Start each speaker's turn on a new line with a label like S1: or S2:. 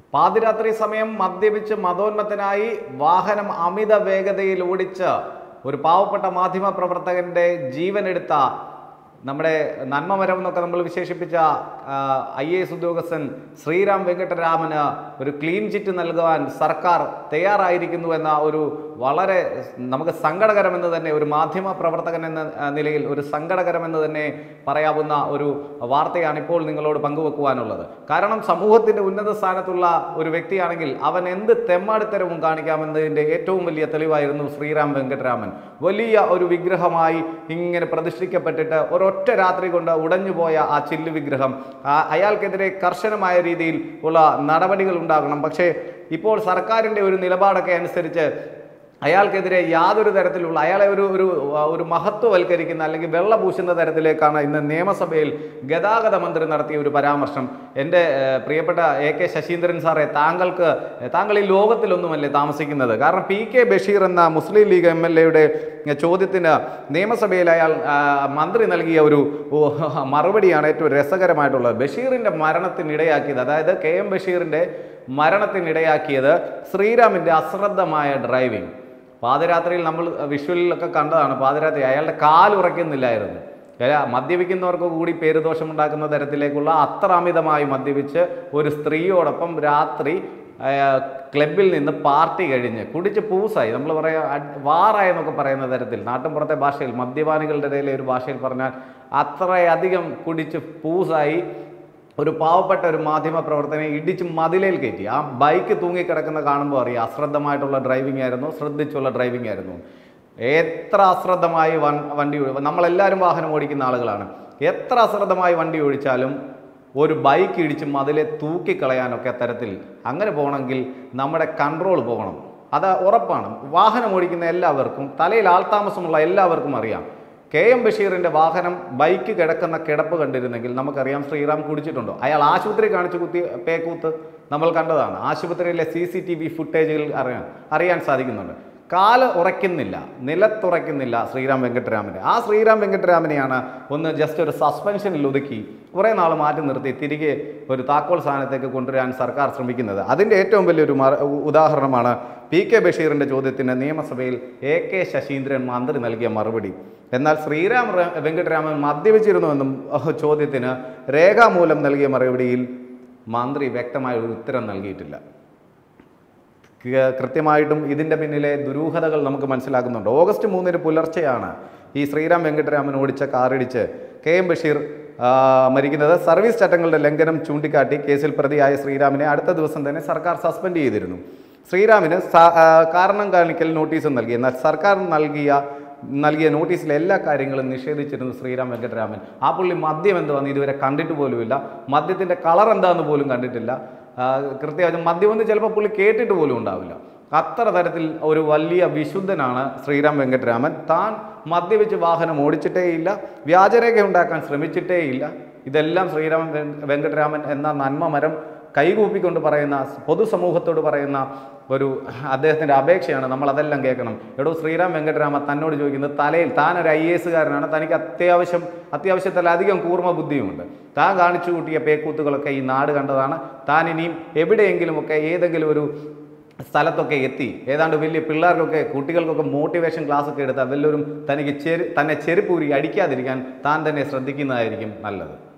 S1: പാതിരാത്രി സമയം മദ്യപിച്ച് മതോന്മത്തനായി വാഹനം അമിത വേഗതയിൽ ഓടിച്ച് ഒരു പാവപ്പെട്ട മാധ്യമ പ്രവർത്തകന്റെ ജീവനെടുത്ത നമ്മുടെ നന്മമരം എന്നൊക്കെ നമ്മൾ വിശേഷിപ്പിച്ച ഐ എ എസ് ഉദ്യോഗസ്ഥൻ ശ്രീറാം വെങ്കട്ടരാമന് ഒരു ക്ലീൻ ചിറ്റ് നൽകുവാൻ സർക്കാർ തയ്യാറായിരിക്കുന്നു എന്ന ഒരു വളരെ നമുക്ക് സങ്കടകരമെന്ന് തന്നെ ഒരു മാധ്യമ പ്രവർത്തകൻ എന്ന ആ, നിലയിൽ ഒരു സങ്കടകരമെന്ന് തന്നെ പറയാവുന്ന ഒരു വാർത്തയാണ് ഇപ്പോൾ നിങ്ങളോട് പങ്കുവെക്കുവാനുള്ളത് കാരണം സമൂഹത്തിന്റെ ഉന്നത സ്ഥാനത്തുള്ള ഒരു വ്യക്തിയാണെങ്കിൽ അവൻ എന്ത് തെമ്മാടിത്തരവും കാണിക്കാമെന്നതിന്റെ ഏറ്റവും വലിയ തെളിവായിരുന്നു ശ്രീറാം വെങ്കട്ടരാമൻ വലിയ ഒരു വിഗ്രഹമായി ഇങ്ങനെ പ്രതിഷ്ഠിക്കപ്പെട്ടിട്ട് ഒരൊറ്റ രാത്രി കൊണ്ട് ഉടഞ്ഞുപോയ ആ ചില്ലു വിഗ്രഹം ആ- അയാൾക്കെതിരെ കർശനമായ രീതിയിൽ ഉള്ള നടപടികൾ ഉണ്ടാകണം പക്ഷേ ഇപ്പോൾ സർക്കാരിൻ്റെ ഒരു നിലപാടൊക്കെ അനുസരിച്ച് അയാൾക്കെതിരെ യാതൊരു തരത്തിലുള്ള അയാളെ ഒരു ഒരു ആ, ഒരു മഹത്വവൽക്കരിക്കുന്ന അല്ലെങ്കിൽ വെള്ള പൂശുന്ന തരത്തിലേക്കാണ് ഇന്ന് നിയമസഭയിൽ ഗതാഗത മന്ത്രി നടത്തിയ ഒരു പരാമർശം എൻ്റെ ഏഹ്, പ്രിയപ്പെട്ട എ കെ ശശീന്ദ്രൻ സാറെ താങ്കൾക്ക് താങ്കൾ ഈ ലോകത്തിലൊന്നുമല്ലേ താമസിക്കുന്നത് കാരണം പി കെ ബഷീർ എന്ന മുസ്ലിം ലീഗ് എം എൽ എയുടെ ചോദ്യത്തിന് നിയമസഭയിൽ അയാൾ ആ, മന്ത്രി നൽകിയ ഒരു ഓ, മറുപടിയാണ് ഏറ്റവും രസകരമായിട്ടുള്ളത് ബഷീറിൻ്റെ മരണത്തിനിടയാക്കിയത് അതായത് കെ എം ബഷീറിൻ്റെ മരണത്തിനിടയാക്കിയത് ശ്രീരാമിൻ്റെ അശ്രദ്ധമായ ഡ്രൈവിംഗ് പാതിരാത്രിയിൽ നമ്മൾ വിഷ്വലിലൊക്കെ കണ്ടതാണ് പാതിരാത്രി അയാളുടെ കാലുറയ്ക്കുന്നില്ലായിരുന്നു അല്ല മദ്യപിക്കുന്നവർക്ക് കൂടി പേരുദോഷമുണ്ടാക്കുന്ന തരത്തിലേക്കുള്ള അത്ര അമിതമായി മദ്യപിച്ച് ഒരു സ്ത്രീയോടൊപ്പം രാത്രി ആ, ക്ലബിൽ നിന്ന് പാർട്ടി കഴിഞ്ഞ് കുടിച്ച് പൂസായി നമ്മൾ പറയാ അഡ്- വാറായി എന്നൊക്കെ പറയുന്ന തരത്തിൽ നാട്ടിൻപുറത്തെ ഭാഷയിൽ മദ്യപാനികളുടെ ഇടയിലെ ഒരു ഭാഷയിൽ പറഞ്ഞാൽ അത്രയധികം കുടിച്ച് പൂസായി ഒരു പാവപ്പെട്ട ഒരു മാധ്യമ പ്രവർത്തനെ ഇടിച്ച് മതിലേൽ കയറ്റി ആ ബൈക്ക് തൂങ്ങിക്കിടക്കുന്ന കാണുമ്പോൾ അറിയാം അശ്രദ്ധമായിട്ടുള്ള ഡ്രൈവിംഗ് ആയിരുന്നു ശ്രദ്ധിച്ചുള്ള ഡ്രൈവിംഗ് ആയിരുന്നു എത്ര അശ്രദ്ധമായി വൺ വണ്ടി ഓടി- നമ്മളെല്ലാവരും വാഹനം ഓടിക്കുന്ന ആളുകളാണ് എത്ര അശ്രദ്ധമായി വണ്ടി ഓടിച്ചാലും ഒരു ബൈക്ക് ഇടിച്ച് മതിലെ തൂക്കിക്കളയാനൊക്കെ തരത്തിൽ അങ്ങനെ പോകണമെങ്കിൽ നമ്മുടെ കൺട്രോൾ പോകണം അത് ഉറപ്പാണ് വാഹനം ഓടിക്കുന്ന എല്ലാവർക്കും തലയിൽ ആൾതാമസമുള്ള എല്ലാവർക്കും അറിയാം കെ എം ബഷീറിന്റെ വാഹനം ബൈക്ക് കിടക്കുന്ന കിടപ്പ് കണ്ടിരുന്നെങ്കിൽ നമുക്കറിയാം ശ്രീറാം കുടിച്ചിട്ടുണ്ടോ അയാൾ ആശുപത്രി കാണിച്ചു കുത്തി പേക്കൂത്ത് നമ്മൾ കണ്ടതാണ് ആശുപത്രിയിലെ സി സി ടി വി ഫുട്ടേജുകൾ അറിയാൻ അറിയാൻ സാധിക്കുന്നുണ്ട് കാല് ഉറയ്ക്കുന്നില്ല നിലത്തുറയ്ക്കുന്നില്ല ശ്രീറാം വെങ്കട്ടരാമനെ ആ ശ്രീറാം വെങ്കട്ടരാമനെയാണ് ഒന്ന് ജസ്റ്റ് ഒരു സസ്പെൻഷനിൽ ഒതുക്കി കുറേ നാൾ മാറ്റി നിർത്തി തിരികെ ഒരു താക്കോൽ സ്ഥാനത്തേക്ക് കൊണ്ടുവരാൻ സർക്കാർ ശ്രമിക്കുന്നത് അതിൻ്റെ ഏറ്റവും വലിയൊരു മറ- ഉ- ഉദാഹരണമാണ് പി കെ ബഷീറിൻ്റെ ചോദ്യത്തിന് നിയമസഭയിൽ എ കെ ശശീന്ദ്രൻ മന്ത്രി നൽകിയ മറുപടി എന്നാൽ ശ്രീരാം റ- വെങ്കട്ടരാമൻ മദ്യപിച്ചിരുന്നുവെന്നും അഹ് ചോദ്യത്തിന് രേഖാമൂലം നൽകിയ മറുപടിയിൽ മന്ത്രി വ്യക്തമായ ഒരു ഉത്തരം നൽകിയിട്ടില്ല ക- കൃത്യമായിട്ടും ഇതിൻ്റെ പിന്നിലെ ദുരൂഹതകൾ നമുക്ക് മനസ്സിലാക്കുന്നുണ്ട് ഓഗസ്റ്റ് മൂന്നിന് പുലർച്ചെയാണ് ഈ ശ്രീറാം വെങ്കട്ടരാമൻ ഓടിച്ച കാറിടിച്ച് കെ എം ബഷീർ ആ, മരിക്കുന്നത് സർവീസ് ചട്ടങ്ങളുടെ ലംഘനം ചൂണ്ടിക്കാട്ടി കേസിൽ പ്രതിയായ ശ്രീറാമിനെ അടുത്ത ദിവസം തന്നെ സർക്കാർ സസ്പെൻഡ് ചെയ്തിരുന്നു ശ്രീറാമിന് സ- ആ, കാരണം കാണിക്കൽ നോട്ടീസും നൽകി എന്നാൽ സർക്കാർ നൽകിയ നൽകിയ നോട്ടീസിലെ എല്ലാ കാര്യങ്ങളും നിഷേധിച്ചിരുന്നു ശ്രീറാം വെങ്കട്ടരാമൻ ആ പുള്ളി മദ്യം എന്തുവാന്ന് ഇതുവരെ കണ്ടിട്ട് പോലുമില്ല മദ്യത്തിൻ്റെ കളർ എന്താണെന്ന് പോലും കണ്ടിട്ടില്ല ആ, കൃത്യമായിട്ടും മദ്യമെന്ന് ചിലപ്പോൾ പുള്ളി കേട്ടിട്ട് പോലും ഉണ്ടാവില്ല അത്ര തരത്തിൽ ഒരു വലിയ വിശുദ്ധനാണ് ശ്രീറാം വെങ്കട്ടരാമൻ താൻ മദ്യപിച്ച് വാഹനം ഓടിച്ചിട്ടേയില്ല വ്യാജരേഖ ഉണ്ടാക്കാൻ ശ്രമിച്ചിട്ടേയില്ല ഇതെല്ലാം ശ്രീറാം വെങ്ക- വെങ്കട്ടരാമൻ എന്ന നന്മ മരം കൈകൂപ്പിക്കൊണ്ട് പറയുന്ന പൊതുസമൂഹത്തോട് പറയുന്ന ഒരു അദ്ദേഹത്തിൻ്റെ അപേക്ഷയാണ് നമ്മൾ അതെല്ലാം കേൾക്കണം എടോ ശ്രീറാം വെങ്കട്ടരാമ തന്നോട് ചോദിക്കുന്നത് തലയിൽ താൻ ഒരു ഐ എ എസുകാരനാണ് തനിക്ക് അത്യാവശ്യം അത്യാവശ്യത്തിലധികം കൂർമ്മ ബുദ്ധിയുമുണ്ട് താൻ കാണിച്ചു കൂട്ടിയ പേക്കൂത്തുകളൊക്കെ ഈ നാട് കണ്ടതാണ് താൻ ഇനിയും എവിടെയെങ്കിലുമൊക്കെ ഏതെങ്കിലും ഒരു സ്ഥലത്തൊക്കെ എത്തി ഏതാണ്ട് വലിയ പിള്ളേർക്കൊക്കെ കുട്ടികൾക്കൊക്കെ മോട്ടിവേഷൻ ക്ലാസ് ഒക്കെ എടുത്താൽ വല്ലവരും തനിക്ക് ചെരു തന്നെ ചെരുപ്പൂരി അടിക്കാതിരിക്കാൻ താൻ തന്നെ ശ്രദ്ധിക്കുന്നതായിരിക്കും നല്ലത്